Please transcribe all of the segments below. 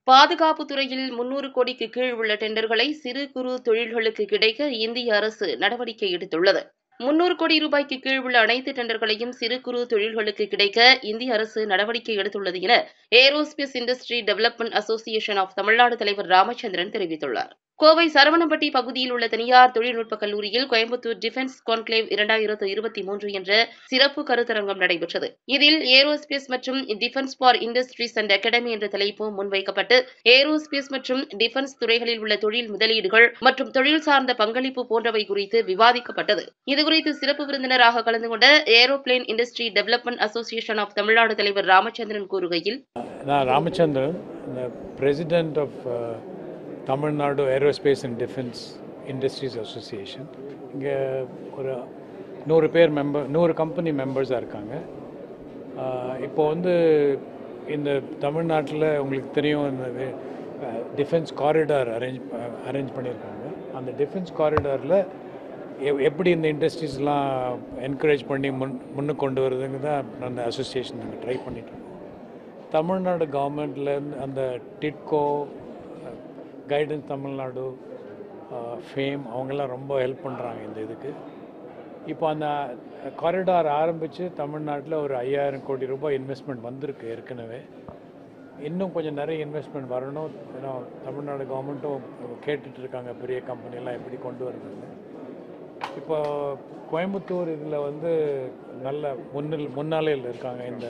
பாதுகாப்பு துறையில் முன்னூறு கோடிக்கு கீழ் உள்ள டெண்டர்களை சிறு குறு தொழில்களுக்கு கிடைக்க இந்திய அரசு நடவடிக்கை எடுத்துள்ளது முன்னூறு கோடி ரூபாய்க்கு கீழ் உள்ள அனைத்து டெண்டர்களையும் சிறு குறு தொழில்களுக்கு கிடைக்க இந்திய அரசு நடவடிக்கை எடுத்துள்ளது என aerospace industry development association of Tamil Nadu தலைவர் ராமச்சந்திரன் தெரிவித்துள்ளார் கோவை சரவணம்பட்டி பகுதியில் உள்ள தனியார் தொழில்நுட்ப கல்லூரியில் கோயம்புத்தூர் டிஃபென்ஸ் கான்க்ளேவ் இரண்டாயிரத்து இருபத்தி மூன்று என்ற சிறப்பு கருத்தரங்கம் நடைபெற்றது இதில் ஏரோஸ்பேஸ் மற்றும் defence for industries and academy என்ற தலைப்பு முன்வைக்கப்பட்டு ஏரோஸ்பேஸ் மற்றும் டிஃபென்ஸ் துறைகளில் உள்ள தொழில் முதலீடுகள் மற்றும் தொழில் சார்ந்த பங்களிப்பு போன்றவை குறித்து விவாதிக்கப்பட்டது இதுகுறித்து சிறப்பு விருந்தினராக கலந்து கொண்ட aeroplane industry development association of Tamil Nadu தலைவர் ராமச்சந்திரன் கூறுகையில் நான் ராமச்சந்திரன் இந்த president of Tamil Nadu aerospace and defence industries association இங்கே ஒரு நூறு பேர் மெம்பர் நூறு கம்பெனி மெம்பர்ஸாக இருக்காங்க ஆஹ் இப்போ வந்து இந்த தமிழ்நாட்டில் உங்களுக்கு தெரியும் இந்த டிஃபென்ஸ் காரிடார் அரேஞ்ச் அரேஞ்ச் பண்ணியிருக்காங்க அந்த டிஃபென்ஸ் காரிடாரில் எப்படி இந்த இண்டஸ்ட்ரீஸ்லாம் என்கரேஜ் பண்ணி முன் முன்னுக்கு கொண்டு வருதுங்க தான் அந்த அசோசியேஷன் நாங்கள் ட்ரை பண்ணிட்டு இருக்கோம் தமிழ்நாடு கவர்மெண்ட்லேருந்து அந்த டிட்கோ கைடன்ஸ் தமிழ்நாடு ஃபேம் அவங்கெல்லாம் ரொம்ப ஹெல்ப் பண்ணுறாங்க இந்த இதுக்கு இப்போ அந்த காரிடார் ஆரம்பித்து தமிழ்நாட்டில் ஒரு ஐயாயிரம் கோடி ரூபாய் இன்வெஸ்ட்மெண்ட் வந்திருக்கு ஏற்கனவே இன்னும் கொஞ்சம் நிறைய இன்வெஸ்ட்மெண்ட் வரணும் ஏன்னா தமிழ்நாடு கவர்மெண்ட்டும் கேட்டுட்டு இருக்காங்க பெரிய கம்பெனிலாம் எப்படி கொண்டு வருதுன்னு இப்போ கோயம்புத்தூர் இதில் வந்து நல்ல முன்னில் முன்னாலையில் இருக்காங்க இந்த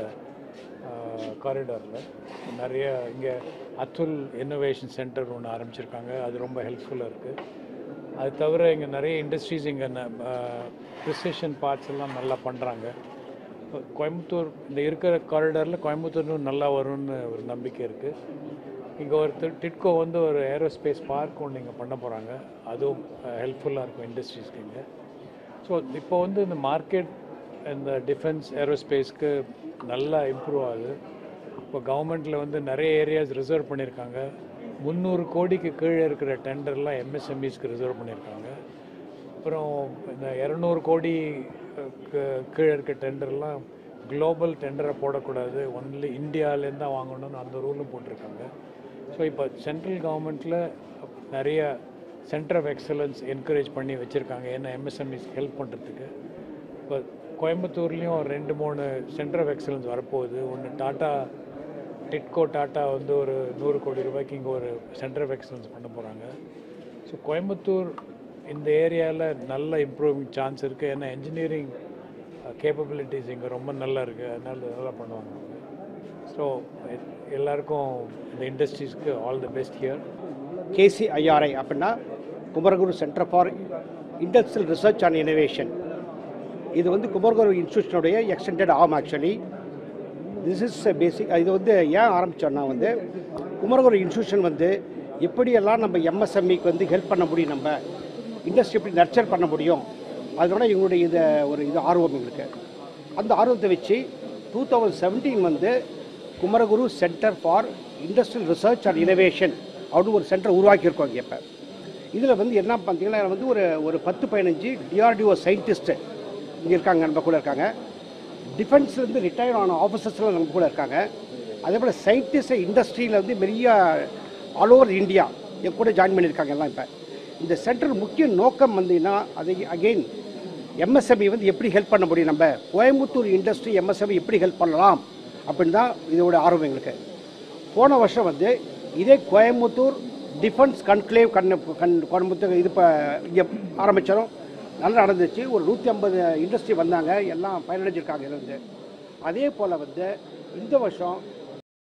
காரிடாரில் நிறைய இங்கே அத்துல் இன்னோவேஷன் சென்டர் ஒன்று ஆரம்பிச்சிருக்காங்க அது ரொம்ப ஹெல்ப்ஃபுல்லாக இருக்குது அது தவிர இங்கே நிறைய இண்டஸ்ட்ரீஸ் இங்கே ப்ரிசிஷன் பார்ட்ஸ் எல்லாம் நல்லா பண்ணுறாங்க கோயம்புத்தூர் இந்த இருக்கிற காரிடாரில் கோயம்புத்தூர் நல்லா வரும்னு ஒரு நம்பிக்கை இருக்குது இங்கே ஒரு டி- டிட்கோ வந்து ஒரு ஏரோஸ்பேஸ் பார்க் ஒன்று இங்கே பண்ண போகிறாங்க அதுவும் ஹெல்ப்ஃபுல்லாக இருக்கும் இண்டஸ்ட்ரீஸ்க்கு இங்கே ஸோ இப்போ வந்து இந்த மார்க்கெட் இந்த டிஃபென்ஸ் ஏரோஸ்பேஸ்க்கு நல்லா இம்ப்ரூவ் ஆகுது இப்போ கவர்மெண்ட்டில் வந்து நிறைய ஏரியாஸ் ரிசர்வ் பண்ணியிருக்காங்க முந்நூறு கோடிக்கு கீழே இருக்கிற டெண்டர்லாம் எம்எஸ்எம்இஸ்க்கு ரிசர்வ் பண்ணியிருக்காங்க அப்புறம் இந்த இரநூறு கோடி அஹ், கு- கீழே இருக்க டெண்டர்லாம் குளோபல் டெண்டரை போடக்கூடாது ஒன்லி இந்தியாவிலேருந்து தான் வாங்கணும்னு அந்த ரூலும் போட்டிருக்காங்க ஸோ இப்போ சென்ட்ரல் கவர்மெண்ட்டில் நிறைய சென்டர் ஆஃப் எக்ஸலன்ஸ் என்கரேஜ் பண்ணி வச்சுருக்காங்க ஏன்னா எம்எஸ்எம்இஸ் ஹெல்ப் பண்ணுறதுக்கு இப்போ கோயம்புத்தூர்லேயும் ரெண்டு மூணு சென்டர் ஆஃப் எக்ஸலன்ஸ் வரப்போகுது ஒன்று டாட்டா டிட்கோ டாட்டா வந்து ஒரு நூறு கோடி ரூபாய்க்கு இங்கே ஒரு சென்டர் ஆஃப் எக்ஸலன்ஸ் பண்ண போகிறாங்க ஸோ கோயம்புத்தூர் இந்த ஏரியாவில் நல்ல இம்ப்ரூவிங் சான்ஸ் இருக்குது ஏன்னா என்ஜினியரிங் கேப்பபிலிட்டிஸ் இங்கே ரொம்ப நல்லா இருக்குது அதனால நல்லா பண்ணுவாங்க ஸோ எல்லாருக்கும் இந்த இண்டஸ்ட்ரீஸ்க்கு all the best here K C I R I அப்படின்னா Kumaraguru centre for industrial research and innovation இது வந்து குமரகுரு இன்ஸ்டியூஷனுடைய extended arm actually this is basic இது வந்து ஏன் ஆரம்பித்தோன்னா வந்து குமரகுரு இன்ஸ்டியூஷன் வந்து எப்படியெல்லாம் நம்ம எம்எஸ்எம்இக்கு வந்து ஹெல்ப் பண்ண முடியும் நம்ம இண்டஸ்ட்ரி எப்படி நர்ச்சர் பண்ண முடியும் அதோட எங்களுடைய இது ஒரு இது ஆர்வம் எங்களுக்கு அந்த ஆர்வத்தை வச்சு டூ தௌசண்ட் செவன்டீன் வந்து Kumaraguru centre for industrial research and innovation அப்படின்னு ஒரு சென்டர் உருவாக்கியிருக்கோம் இங்கே இப்போ இதில் வந்து என்ன பார்த்தீங்கன்னா வந்து ஒரு ஒரு பத்து பதினஞ்சு டிஆர்டிஓ சயின்டிஸ்ட்டு இங்கே இருக்காங்க நம்ம கூட இருக்காங்க டிஃபென்ஸ்லேருந்து ரிட்டையர் ஆன ஆஃபீஸர்ஸ்லாம் நம்ம கூட இருக்காங்க அதே போல் சயின்டிஸ்ட் இண்டஸ்ட்ரியில் வந்து பெரிய ஆல் ஓவர் இந்தியா என் கூட ஜாயின் பண்ணியிருக்காங்க எல்லாம் இப்போ இந்த சென்டர் முக்கிய நோக்கம் வந்தீங்கன்னா அது அகெயின் எம்எஸ்எம்இ வந்து எப்படி ஹெல்ப் பண்ண முடியும் நம்ம கோயம்புத்தூர் இண்டஸ்ட்ரி எம்எஸ்எம்இ எப்படி ஹெல்ப் பண்ணலாம் அப்படின்னு தான் இதோட ஆர்வம் எங்களுக்கு போன வருஷம் வந்து இதே கோயம்புத்தூர் டிஃபென்ஸ் கன்க்ளேவ் கண் கண் கோயம்புத்தூர் இது இப்போ இங்கே ஆரம்பித்தோம் நல்லா நடந்துச்சு ஒரு நூற்றி ஐம்பது இண்டஸ்ட்ரி வந்தாங்க எல்லாம் பயனடைஞ்சிருக்காங்க இருந்து அதே போல் வந்து இந்த வருஷம்